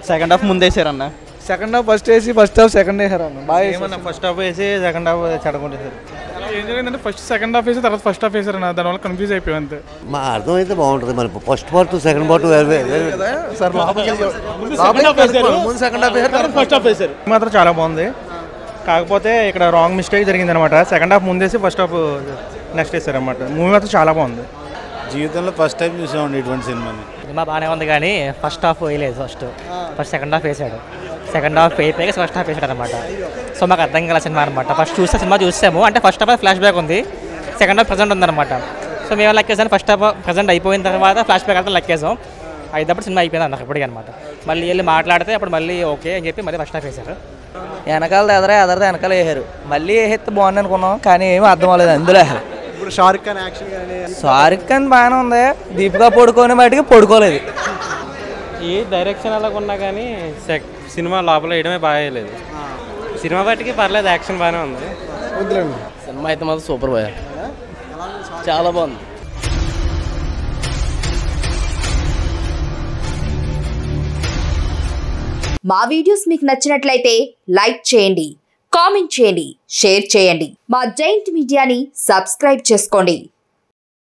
second half ముందేసారన్న second half first వేసి first half second వేసారు అన్న బాగా ఏమన్నా ఫస్ట్ హాఫ్ వేసి సెకండ్ హాఫ్ చెడగొట్టేశారు ఏం జరిగిందంటే ఫస్ట్ సెకండ్ హాఫ్ వేసి తర్వాత ఫస్ట్ హాఫ్ వేసారు అన్న దానివల్ల కన్ఫ్యూజ్ అయిపోయి అంతే మా అర్థం అయితే బాగుంటుంది మరి ఫస్ట్ పార్ట్ సెకండ్ పార్ట్ వేరు వేరు సార్ లోపలికి వెళ్ళి- లోపలికి వెళ్ళి ముందు సెకండ్ హాఫ్ వేసారు ఫస్ట్ హాఫ్ వేసారు మాత్రం చాలా బాగుంది కాకపోతే ఇక్కడ రాంగ్ మిస్టేక్ జరిగింది అనమాట సెకండ్ హాఫ్ ముందేసి ఫస్ట్ హాఫ్ నెక్స్ట్ వేసారు అనమాట మూవీ మాత్రం చాలా బాగుంది జీవితంలో ఫస్ట్ టైం చూసామండి ఇటువంటి సినిమాని సినిమా బాగానే ఉంది కానీ ఫస్ట్ హాఫ్ వేయలేదు ఫస్ట్ ఫస్ట్ సెకండ్ హాఫ్ వేసాడు సెకండ్ హాఫ్ అయిపోయాక ఫస్ట్ హాఫ్ వేసాడు అనమాట సో మాకు అర్థం కాల సినిమా అనమాట ఫస్ట్ చూస్తే సినిమా చూసాము అంటే ఫస్ట్ హాఫ్ ఫ్లాష్ బ్యాక్ ఉంది సెకండ్ హాఫ్ ప్రజెంట్ ఉందన్నమాట సో మేము లెక్కేసాను ఫస్ట్ హాఫ్ ప్రజెంట్ అయిపోయిన తర్వాత ఫ్లాష్ బ్యాక్ అంతా లెక్కేసాం అయినప్పుడు సినిమా అయిపోయింది అన్న ఇప్పటికీ అనమాట మళ్ళీ వెళ్ళి మాట్లాడితే అప్పుడు మళ్ళీ ఓకే అని చెప్పి మళ్ళీ ఫస్ట్ హాఫ్ వేశారు వెనకాల ఎదరే ఎదరదే వెనకాల వేసారు మళ్ళీ వేస్తే బాగుంది అనుకున్నాం కానీ ఏమీ అర్థం అవ్వలేదు అందులో ఇప్పుడు షారుఖ్ ఖాన్ యాక్షన్ కానీ షారుఖ్ ఖాన్ బాగానే ఉంది దీపికా పడుకోని బయటికి పడుకోలేదు ఏ డైరెక్షన్ అలాగ ఉన్నా కానీ సెక్ సినిమా లోపల వేయడమే బాగాలేదు సినిమా బట్టికి పర్లేదు యాక్షన్ బాగానే ఉంది వద్దులేండి సినిమా అయితే మాత్రం సూపర్ పోయా చాలా బాగుంది మా వీడియోస్ మీకు నచ్చినట్లయితే లైక్ చేయండి కామెంట్ చేయండి షేర్ చేయండి మా జైంట్ మీడియాని సబ్స్క్రైబ్ చేసుకోండి